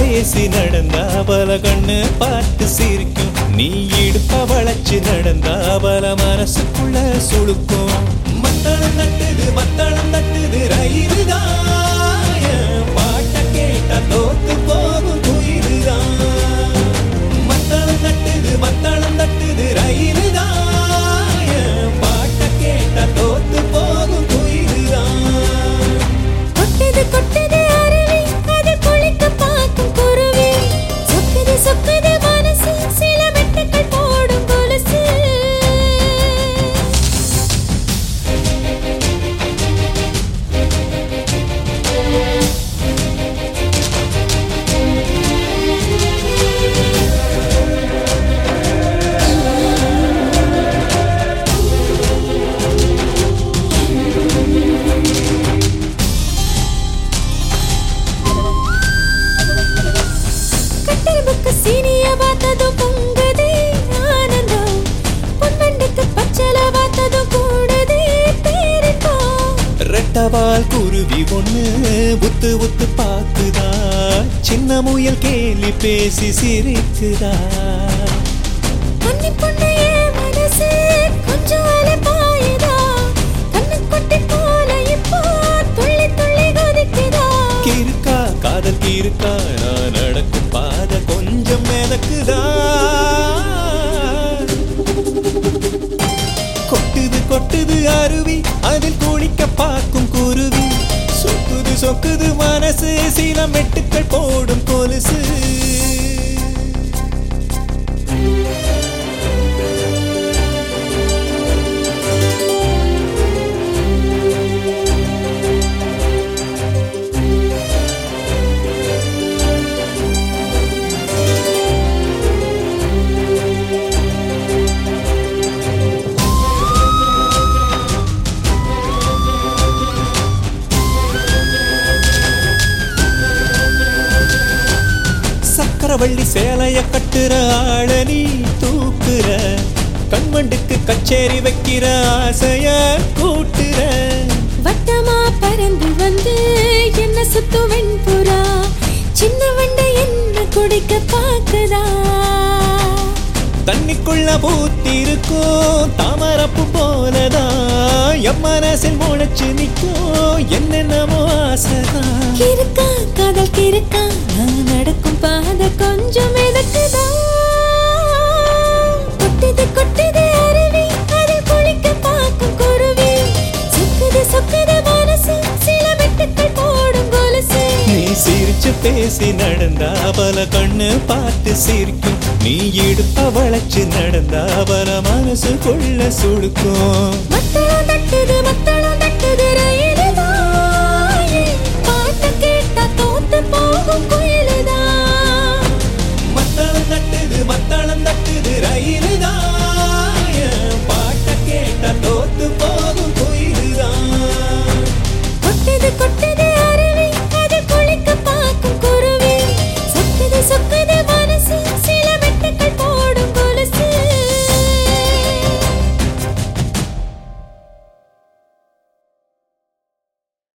பேசி நடந்தா பல கண்ணு பார்த்து சிரிக்கும் நீ இடுப்ப வளைச்சு நடந்தா பல மனசுக்குள்ள சுழுக்கும் மத்தளம் தட்டுது மத்தளம் தட்டுது ரயிலுதான் என் பாட்ட கேட்ட தோத்து போகும் குயிலுதான் மத்தளம் தட்டுது மத்தளம் தட்டுது ரயிலுதான் என் பாட்ட கேட்ட தோத்து போகும் குயிலுதான் கொட்டுது கொட்டுது அருவி அது குளிக்க பார்க்கும் குருவி சொக்குது சொக்குது மனசு சில வெட்டுக்கள் போடும் கொலுசு கட்டெரும்புக்கு சீனிய பார்த்ததும் பொங்குதே ஆனந்தம் பொன்வண்டுக்கு பச்சல பார்த்ததும் கூடுதே பேரிப்போம் ரெட்டவால் குருவி ஒண்ணு புத்து புத்து பாக்குதா சின்ன முயல் கேலி பேசி சிரிக்குதா கன்னி பொண்ணு என் மனசு கொஞ்சம் அலைப்பாயுதா கண்ணுக்குட்டி போல இப்போ துள்ளி துள்ளி கொதிக்குதா கிருக்கா காதல் கிருக்கா நான் நடக்கும் பாத கொஞ்சம் மிதக்குதா கொட்டுது கொட்டுது அருவி அதில் குளிக்க பார்க்கும் குருவி சொக்குது சொக்குது மனசு சில மெட்டுக்கள் போடும் கொலுசு சக்கரவள்ளி சேலைய கட்டுற ஆள நீ தூக்குற கண்மண்டுக்கு கச்சேரி வைக்கிற ஆசைய கூட்டுற வட்டமா பறந்து வந்து என்ன சுத்து வெண்புறா சின்ன வண்டை என்ன குடிக்க பாக்குதா தண்ணிக்குள்ள பூத்திருக்கும் தாமரப்பு போலதான் என் மனசில் முளைச்சு நிற்கும் என்னென்னமோ ஆசைதான் கிறுக்கா காதல் கிறுக்கா நான் நடக்கும் பாதை கொஞ்சம் எதக்குதா கொட்டுது கொட்டுது அருவி அதில் குளிக்க பார்க்கும் குருவி சொக்குது சொக்குது மனசு சில வெட்டுக்கள் போடும் கொலுசு நீ சிரிச்சு பேசி நடந்தா பல கண்ணு பார்த்து சிரிக்கும் நீ இடுப்ப வளைச்சு நடந்தா பல மனசுக்குள்ள சுடுக்கும் மத்தளம்